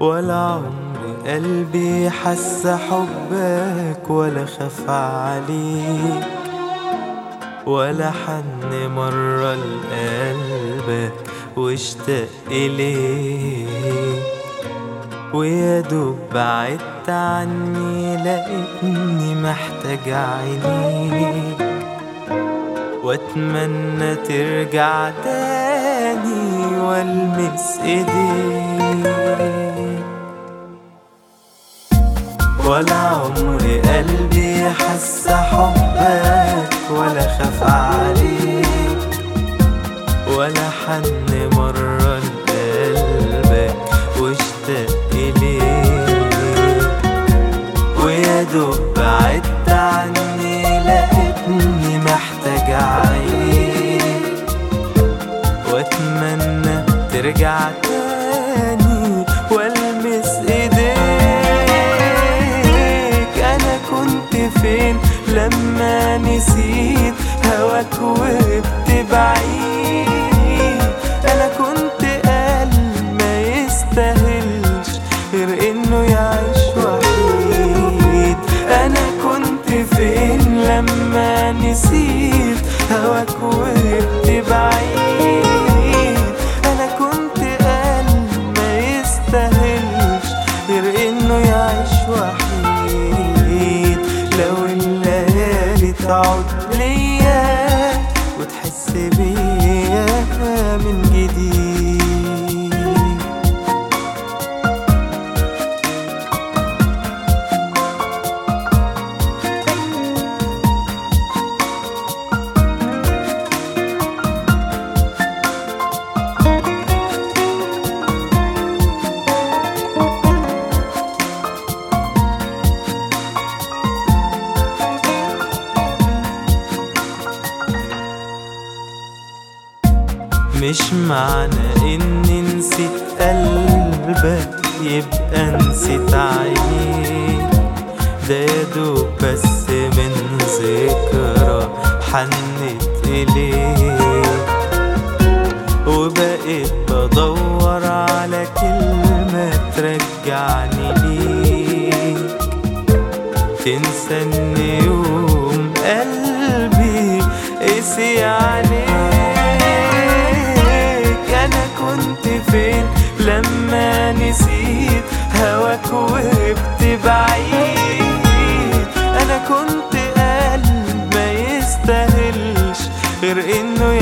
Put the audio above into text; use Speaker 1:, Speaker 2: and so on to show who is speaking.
Speaker 1: ولا عمر قلبي حس حبك ولا خاف عليك ولا حن مرة لقلبك واشتاق إليك ويا دوب بعدت عني لقيتني محتاج عينيك واتمنى ترجع تاني والمس ايديك ولا عمري قلبي حس حبك ولا خاف عليك ولا حن مرة لقلبك واشتاق إليك ويا دوب بعدت عني لقيتني محتاج عينيك واتمنى ترجع تاني والمس ايديك انا كنت فين لما نسيت هواك وقت بعيد انا كنت قلب ما يستاهلش غير انه يعيش وحيد انا كنت فين لما نسيت هواك وقت بعيد انا كنت قلب ما يستاهلش غير انه يعيش وحيد لو الليالي تعود ليا وتحس بيا من جديد مش معنى اني نسيت قلبك يبقى نسيت عينيك ده يا دوب بس من ذكرى حنت اليك وبقيت بدور على كلمة ترجعني ليك تنسى ان يوم قلبي قسي عليك انا كنت فين لما نسيت هواك وقت بعيد انا كنت قلب ما يستاهلش غير انه